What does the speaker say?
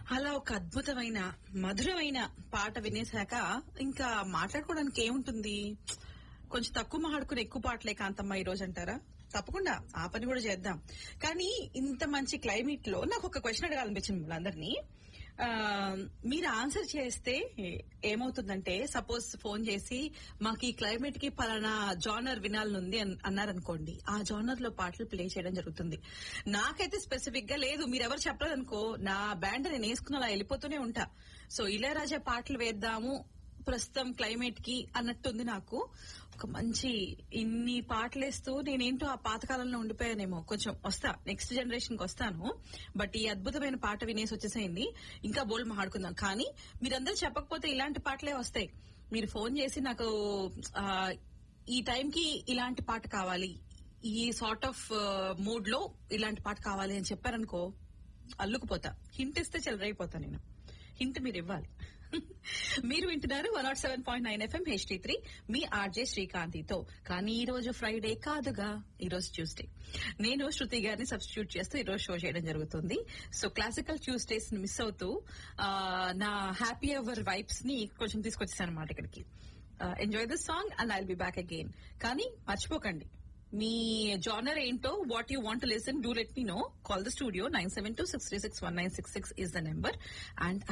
అలా ఒక అద్భుతమైన మధురమైన పాట వినేశాక ఇంకా మాట్లాడుకోవడానికి ఏముంటుంది కొంచెం తక్కువ మాట్లాడుకుని ఎక్కువ పాటలే కాంతమ్మ ఈ రోజు అంటారా తప్పకుండా ఆ పని కూడా చేద్దాం కానీ ఇంత మంచి క్లైమేట్ లో నాకు ఒక క్వశ్చన్ అడగాలనిపించింది మిమ్మల్ని ఆ, మీరు ఆన్సర్ చేస్తే ఏమవుతుందంటే సపోజ్ ఫోన్ చేసి మాకు ఈ క్లైమేట్ కి పలానా జానర్ వినాలనుంది అన్- అన్నారనుకోండి ఆ జానర్ లో పాటలు ప్లే చేయడం జరుగుతుంది నాకైతే స్పెసిఫిక్ గా లేదు మీరు ఎవరు చెప్పలేదనుకో నా బ్యాండ్ నేను వేసుకుని అలా వెళ్ళిపోతూనే ఉంటా సో ఇళయరాజా పాటలు వేద్దాము ప్రస్తుతం క్లైమేట్ కి అన్నట్టుంది నాకు ఒక మంచి ఇన్ని పాటలేస్తూ నేనేంటో ఆ పాతకాలంలో ఉండిపోయానేమో కొంచెం వస్తా నెక్స్ట్ జనరేషన్ కి వస్తాను బట్ ఈ అద్భుతమైన పాట వినేసి వచ్చేసేయండి ఇంకా బోల్డ్ మాట్లాడుకుందాం కానీ మీరందరూ చెప్పకపోతే ఇలాంటి పాటలే వస్తాయి మీరు ఫోన్ చేసి నాకు ఆ, ఈ టైంకి ఇలాంటి పాట కావాలి ఈ సార్ట్ ఆఫ్ మూడ్ లో ఇలాంటి పాట కావాలి అని చెప్పారనుకో అల్లుకుపోతా హింట్ ఇస్తే చెలరైపోతా నేను హింట్ మీరు ఇవ్వాలి మీరు వింటున్నారు one naught seven point nine FM HT three మీ ఆర్జే శ్రీకాంతితో కానీ ఈ రోజు ఫ్రైడే కాదుగా ఈ రోజు ట్యూస్డే నేను శృతి గారిని సబ్స్టిట్యూట్ చేస్తూ ఈ రోజు షో చేయడం జరుగుతుంది సో క్లాసికల్ ట్యూస్డేస్ ని మిస్ అవుతూ ఆ, నా హ్యాపీ అవర్ వైబ్స్ ని కొంచెం తీసుకొచ్చేసాను అనమాట ఇక్కడికి enjoy this song and I'll be back again కానీ మర్చిపోకండి మీ జానర్ ఏంటో what you want listen do let me know call the studio nine seven two six three six one nine six six is the number and